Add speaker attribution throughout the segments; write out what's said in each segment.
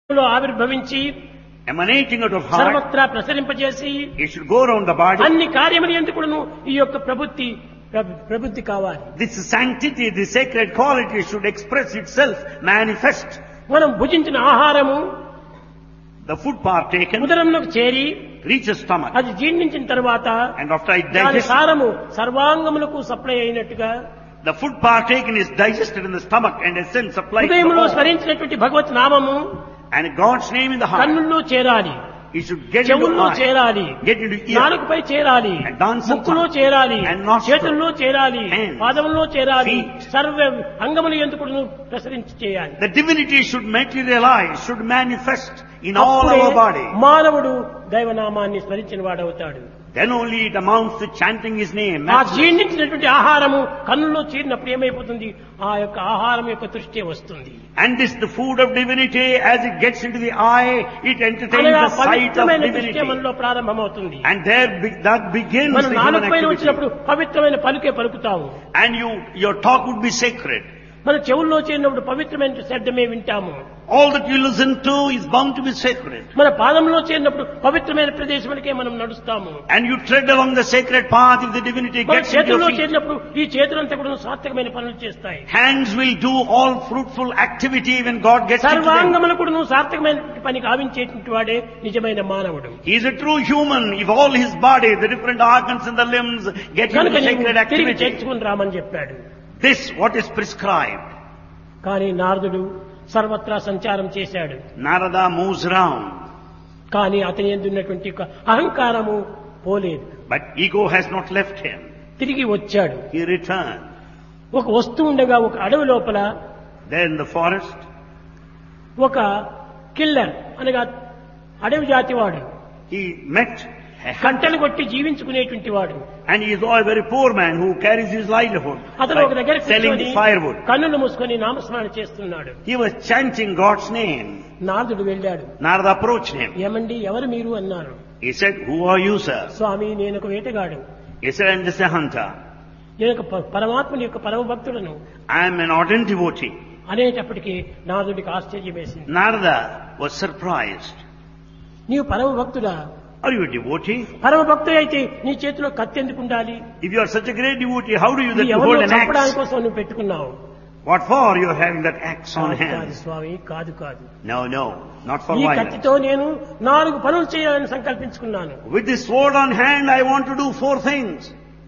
Speaker 1: లో ఆవిర్భవించి
Speaker 2: emanating out of heart,
Speaker 1: సర్వత్రా ప్రసరింపజేసి
Speaker 2: it should go around the body.
Speaker 1: అన్ని కార్యములు ఎందుకును ఈ యొక్క ప్రబుద్ధి ప్ర- ప్రబుద్ధి కావాలి
Speaker 2: This sanctity, this sacred quality should express itself, manifest.
Speaker 1: మనం భుజించిన ఆహారము
Speaker 2: The food partaken
Speaker 1: ఉదరంలోకి చేరి
Speaker 2: reaches stomach.
Speaker 1: అది జీర్ణించిన తర్వాత
Speaker 2: And after it
Speaker 1: దాని
Speaker 2: digests,
Speaker 1: సారము సర్వాంగములకు సప్లై అయినట్టుగా
Speaker 2: the food partaken is digested in the stomach and essence supplied to the
Speaker 1: హృదయంలో
Speaker 2: whole.
Speaker 1: స్మరించినటువంటి భగవత్ నామము
Speaker 2: And God's name in the heart.
Speaker 1: కన్నుల్లో చేరాలి
Speaker 2: It should get into
Speaker 1: చెవుల్లో
Speaker 2: eye,
Speaker 1: చేరాలి
Speaker 2: get into ear,
Speaker 1: నాలుగుపై చేరాలి
Speaker 2: And dance
Speaker 1: ముక్కులో
Speaker 2: upon.
Speaker 1: చేరాలి
Speaker 2: And nostril.
Speaker 1: చేతుల్లో చేరాలి
Speaker 2: Hands.
Speaker 1: పాదముల్లో చేరాలి
Speaker 2: Feet.
Speaker 1: సర్వ అంగములు ఎందుకు ప్రసరించి చేయాలి
Speaker 2: The divinity should materialize, should manifest in all
Speaker 1: అప్పుడే
Speaker 2: our body.
Speaker 1: మానవుడు దైవనామాన్ని స్మరించిన వాడవుతాడు
Speaker 2: Then only it amounts to chanting His name.
Speaker 1: ఆ జీర్ణించినటువంటి ఆహారము కన్నులో చేరినప్పుడు ఏమైపోతుంది ఆ యొక్క ఆహారం యొక్క దృష్టి వస్తుంది
Speaker 2: And this, the food of divinity, as it gets into the eye, it entertains
Speaker 1: అనగా
Speaker 2: the sight of
Speaker 1: పవిత్రమైన దృష్టి
Speaker 2: divinity.
Speaker 1: మనలో ప్రారంభమవుతుంది
Speaker 2: And there, be, that begins
Speaker 1: మనం
Speaker 2: the
Speaker 1: నాలుగు
Speaker 2: human
Speaker 1: పైన
Speaker 2: activity.
Speaker 1: వచ్చినప్పుడు పవిత్రమైన పలుకే పలుకుతాము
Speaker 2: And you, your talk would be sacred.
Speaker 1: మన చెవుల్లో చేరినప్పుడు పవిత్రమైన శబ్దమే వింటాము
Speaker 2: All that you listen to is bound to be sacred.
Speaker 1: మన పాదంలో చేరినప్పుడు పవిత్రమైన ప్రదేశములకే మనం నడుస్తాము
Speaker 2: And you tread along the sacred path if the divinity
Speaker 1: మన
Speaker 2: gets into
Speaker 1: చేతుల్లో
Speaker 2: your feet.
Speaker 1: చేరినప్పుడు ఈ చేతులంతా కూడా సార్థకమైన పనులు చేస్తాయి
Speaker 2: Hands will do all fruitful activity when God gets into them.
Speaker 1: సర్వాంగములు కూడా నువ్వు సార్థకమైన పని గావించేటువంటి వాడే నిజమైన మానవుడు
Speaker 2: He is a true human if all his body, the different organs and the limbs get into
Speaker 1: కనుక
Speaker 2: the
Speaker 1: నీవు
Speaker 2: sacred
Speaker 1: తిరిగి
Speaker 2: activity.
Speaker 1: చేర్చుకుని రామని చెప్పాడు
Speaker 2: This, what is prescribed.
Speaker 1: కానీ నారదుడు సర్వత్రా సంచారం చేశాడు
Speaker 2: Narada moves around,
Speaker 1: కానీ అతని ఎందున్నటువంటి ఒక అహంకారము పోలేదు
Speaker 2: but ego has not left him.
Speaker 1: తిరిగి వచ్చాడు
Speaker 2: He returned.
Speaker 1: ఒక వస్తువు ఉండగా ఒక అడవి లోపల
Speaker 2: There in the forest,
Speaker 1: ఒక కిల్లర్ అనగా అడవి జాతి వాడు
Speaker 2: he met a hunter.
Speaker 1: కంటలు కొట్టి జీవించుకునేటువంటి వాడు
Speaker 2: And he is a very poor man who carries his livelihood
Speaker 1: అతను ఒక
Speaker 2: by
Speaker 1: దగ్గర
Speaker 2: selling
Speaker 1: కూర్చొని
Speaker 2: firewood.
Speaker 1: కన్నులు మూసుకొని నామస్మరణ చేస్తున్నాడు
Speaker 2: He was chanting God's name.
Speaker 1: నారదుడు వెళ్ళాడు
Speaker 2: Narada approached him.
Speaker 1: ఏమండి ఎవరు మీరు అన్నారు
Speaker 2: He said, Who are you, sir?
Speaker 1: స్వామి నేను ఒక వేటగాడు
Speaker 2: He said, I'm just a hunter.
Speaker 1: నేను ఒక ప- పరమాత్ముని యొక్క పరమ భక్తులను
Speaker 2: I am an ardent devotee.
Speaker 1: అనేటప్పటికీ నారదుడికి ఆశ్చర్యం వేసింది
Speaker 2: Narada was surprised.
Speaker 1: నీవు పరమ భక్తుడా
Speaker 2: Are you a devotee?
Speaker 1: పరమ భక్తుడు అయితే నీ చేతిలో కత్తి ఎందుకు ఉండాలి
Speaker 2: If you are such a great devotee, how do you that
Speaker 1: నీ
Speaker 2: you hold
Speaker 1: ఎవరినో
Speaker 2: an
Speaker 1: చంపడానికి
Speaker 2: axe?
Speaker 1: కోసం నువ్వు పెట్టుకున్నావు
Speaker 2: What for you are having that axe on
Speaker 1: కాదు, కాదు
Speaker 2: hand?
Speaker 1: స్వామి కాదు కాదు
Speaker 2: No, no, not for
Speaker 1: ఈ
Speaker 2: violence.
Speaker 1: కత్తితో నేను నాలుగు పనులు చేయాలని సంకల్పించుకున్నాను
Speaker 2: With this sword on hand, I want to do four things.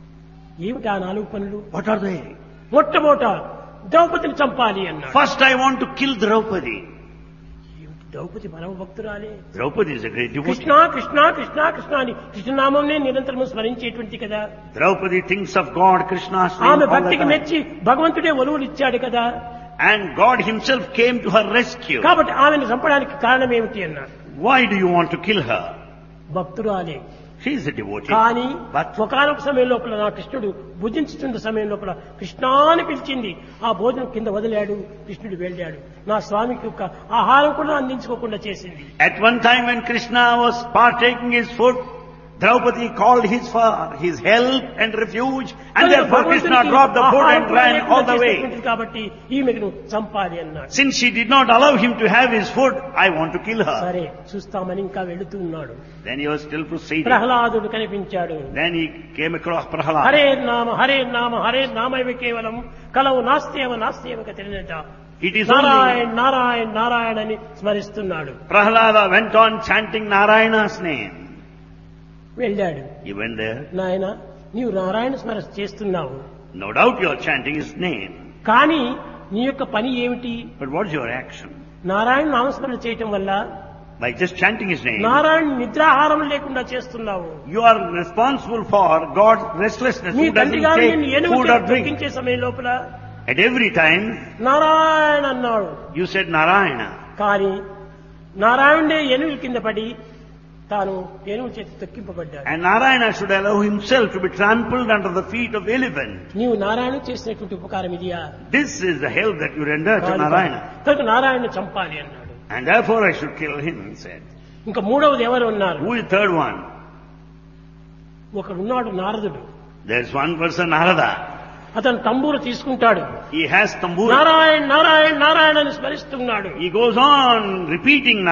Speaker 1: ఏమిటి ఆ నాలుగు పనులు
Speaker 2: What are they?
Speaker 1: మొట్టమొదట ద్రౌపదిని చంపాలి అన్నాడు
Speaker 2: First, I want to kill Draupadi.
Speaker 1: ఏమిటి ద్రౌపది పరమ భక్తురాలే
Speaker 2: Draupadi is a great devotee.
Speaker 1: Krishna Krishna Krishna Krishna అని కృష్ణనామంనే నిరంతరం స్మరించేటువంటి కదా
Speaker 2: Draupadi thinks of God, Krishna's name
Speaker 1: ఆమె
Speaker 2: all the
Speaker 1: భక్తికి
Speaker 2: time.
Speaker 1: మెచ్చి భగవంతుడే ఒలువులు ఇచ్చాడు కదా
Speaker 2: And God himself came to her rescue.
Speaker 1: కాబట్టి ఆమెను చంపడానికి కారణం ఏమిటి అన్నాడు
Speaker 2: Why do you want to kill her?
Speaker 1: భక్తురాలే
Speaker 2: She is a devotee.
Speaker 1: కానీ
Speaker 2: But
Speaker 1: ఒకనొక సమయం లోపల నా కృష్ణుడు భుజించుతున్న సమయం లోపల కృష్ణ అని పిలిచింది ఆ భోజనం కింద వదిలాడు కృష్ణుడు వెళ్ళాడు నా స్వామికి ఒక ఆహారం కూడా అందించుకోకుండా చేసింది
Speaker 2: At one time when Krishna was partaking his food, Draupadi called his for his help and refuge, and
Speaker 1: కనుక
Speaker 2: therefore Krishna
Speaker 1: భగవంతుడికి
Speaker 2: dropped the food
Speaker 1: ఆహారం
Speaker 2: and
Speaker 1: కూడా
Speaker 2: ran
Speaker 1: లేకుండా
Speaker 2: all the way.
Speaker 1: చేసినటువంటిది కాబట్టి ఈమెను చంపాలి అన్నాడు
Speaker 2: Since she did not allow him to have his food, I want to kill her.
Speaker 1: సరే చూస్తామని ఇంకా వెళుతూ ఉన్నాడు
Speaker 2: Then he was still proceeding.
Speaker 1: ప్రహ్లాదుడు కనిపించాడు
Speaker 2: Then he came across Prahlad.
Speaker 1: Hare నామ హరే నామ హరే నామైవ కేవలం కలవు నాస్త్యేవ నాస్త్యేవ తెలియట
Speaker 2: It is only
Speaker 1: Narayan Narayan Narayana అని స్మరిస్తున్నాడు
Speaker 2: Prahlada went on chanting Narayana's name.
Speaker 1: వెళ్ళాడు
Speaker 2: He went there.
Speaker 1: నాయన నీవు నారాయణ స్మర చేస్తున్నావు
Speaker 2: No doubt you are chanting his name.
Speaker 1: కానీ నీ యొక్క పని ఏమిటి
Speaker 2: But what is your action?
Speaker 1: Narayana నామస్మరణ చేయటం వల్ల
Speaker 2: By just chanting his name,
Speaker 1: Narayana నిద్రాహారం లేకుండా చేస్తున్నావు
Speaker 2: you are responsible for God's restlessness.
Speaker 1: నీ
Speaker 2: Who
Speaker 1: తండ్రి
Speaker 2: doesn't
Speaker 1: గారు
Speaker 2: take
Speaker 1: నిన్ను ఏనుగు
Speaker 2: food or drink?
Speaker 1: తొక్కించే సమయం లోపల
Speaker 2: At every time,
Speaker 1: నారాయణ అన్నాడు
Speaker 2: you said Narayana.
Speaker 1: కానీ నారాయణుడే ఏనుగుల కింద పడి తాను ఏనుగు చేతి తొక్కింపబడ్డాడు
Speaker 2: And Narayana should allow himself to be trampled under the feet of elephant.
Speaker 1: నీవు నారాయణ చేసినటువంటి ఉపకారం ఇదియా
Speaker 2: This is the help that you render to
Speaker 1: కాదు.
Speaker 2: Narayana.
Speaker 1: కనుక నారాయణ చంపాలి అన్నాడు
Speaker 2: And therefore I should kill him, he said.
Speaker 1: ఇంకా మూడవది ఎవరు ఉన్నారు
Speaker 2: Who is the third one?
Speaker 1: ఒకడున్నాడు నారదుడు
Speaker 2: There's one person, Narada.
Speaker 1: అతను తంబూరు తీసుకుంటాడు
Speaker 2: He has tambura.
Speaker 1: Narayana Narayana Narayana అని స్మరిస్తున్నాడు
Speaker 2: He goes on repeating